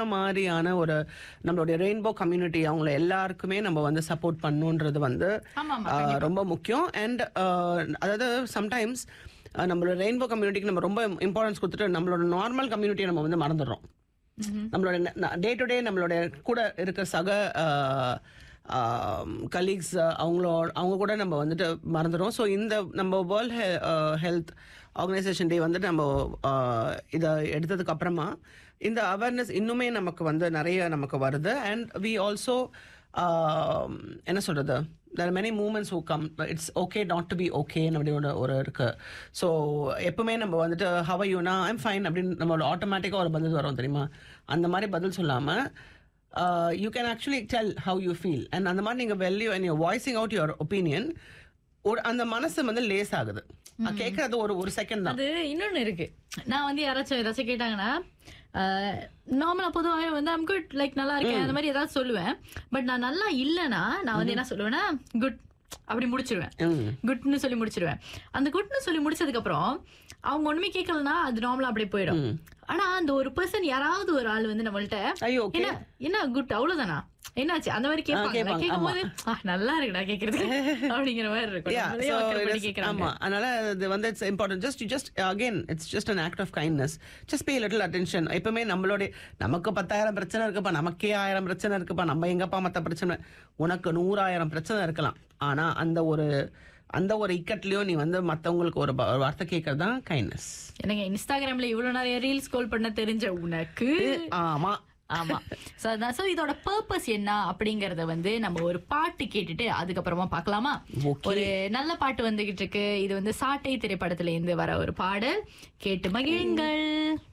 மாதிரியான ஒரு நம்மளுடைய ரெயின்போ கம்யூனிட்டி அவங்கள எல்லாருக்குமே நம்ம வந்து சப்போர்ட் பண்ணுன்றது வந்து ஆமா, ஆமா, ஆஹ், ரொம்ப முக்கியம் அண்ட் அதாவது சம்டைம்ஸ் நம்மளோட ரெயின்போ கம்யூனிட்டிக்கு நம்ம ரொம்ப இம்பார்ட்டன்ஸ் கொடுத்துட்டு நம்மளோட நார்மல் கம்யூனிட்டியை நம்ம வந்து மறந்துடுறோம் நம்மளோட டே டு டே நம்மளோட கூட இருக்கிற சக கலீக்ஸ் அவங்களோட அவங்க கூட நம்ம வந்துட்டு மறந்துடும் ஸோ இந்த நம்ம வேர்ல்ட் ஹெல்த் ஆர்கனைசேஷன் டே வந்துட்டு நம்ம ஆஹ், இதை எடுத்ததுக்கு அப்புறமா இந்த அவேர்னஸ் இன்னுமே நமக்கு வந்து நிறைய நமக்கு வருது அண்ட் வி ஆல்சோ என்ன சொல்றது there are many movements who come it's okay not to be okay அப்படியோட ஒரு இருக்கு ஸோ எப்பவுமே நம்ம வந்துட்டு ஹவ யூனா ஐம் ஃபைன் அப்படின்னு நம்மளோட ஆட்டோமேட்டிக்காக ஒரு பதில் வரும் தெரியுமா அந்த மாதிரி பதில் சொல்லாம you can actually tell how you feel and அந்த மாதிரி நீங்கள் value and you voicing out your opinion ஒரு அந்த மனசு வந்து லேஸ் ஆகுது கேட்கறது ஒரு ஒரு செகண்ட் தான் அது இன்னொன்னு இருக்கு நான் வந்து யாராச்சும் ஏதாச்சும் கேட்டாங்கன்னா நார்மலா பொதுவாகவே வந்து ஐம் குட் லைக் நல்லா இருக்கேன் அந்த மாதிரி ஏதாவது சொல்லுவேன் பட் நான் நல்லா இல்லைன்னா நான் வந்து என்ன சொல்லுவேன்னா குட் அப்படி முடிச்சிருவேன் ம். குட்னு சொல்லி முடிச்சிருவேன் அந்த குட்னு சொல்லி முடிச்சதுக்கு அப்புறம் அவங்க ஒண்ணுமே கேட்கலன்னா அது நார்மலா அப்படியே போயிடும் ஆனா அந்த ஒரு பர்சன் யாராவது ஒரு ஆள் வந்து நம்மள்ட்ட ஐயோ ஓகே என்ன என்ன குட் அவ்வளவுதானா என்னாச்சு அந்த மாதிரி கேட்பாங்க கேட்பாங்க, கேட்கும் போது "ஆ, நல்லா இருக்குடா கேக்குறதுக்கு அப்படிங்கிற மாதிரி இருக்கும் Yeah, நம்மளே so மக்கள் it பண்ணி is- கேக்குறாங்க ஆமா அதனால இது வந்து it's important just just again it's just an act of kindness just pay little attention எப்பவுமே நம்மளுடைய நமக்கு பத்தாயிரம் பிரச்சனை இருக்குப்பா நமக்கே ஆயிரம் பிரச்சனை இருக்குப்பா நம்ம எங்கப்பா மத்த பிரச்சனை உனக்கு நூறாயிரம் பிரச்சனை இருக்கலாம் ஆனா அந்த ஒரு அந்த ஒரு இக்கட்லயும் நீ வந்து மத்தவங்களுக்கு ஒரு ப- ஒரு வார்த்தை கேட்கறது தான் கைண்ட்னஸ் எனக்கு இன்ஸ்டாகிராம்ல இவ்வளவு நிறைய ரீல்ஸ் ஸ்க்ரோல் பண்ண தெரிஞ்ச உனக்கு ஆமா ஆமா சோ அதான் சோ இதோட பர்பஸ் என்ன அப்படிங்கறத வந்து நம்ம ஒரு பாட்டு கேட்டுட்டு அதுக்கப்புறமா பார்க்கலாமா Okay. ஒரு நல்ல பாட்டு வந்துகிட்டு இருக்கு இது வந்து சாட்டை திரைப்படத்துல இருந்து வர ஒரு பாடல் கேட்டு மகிழுங்கள்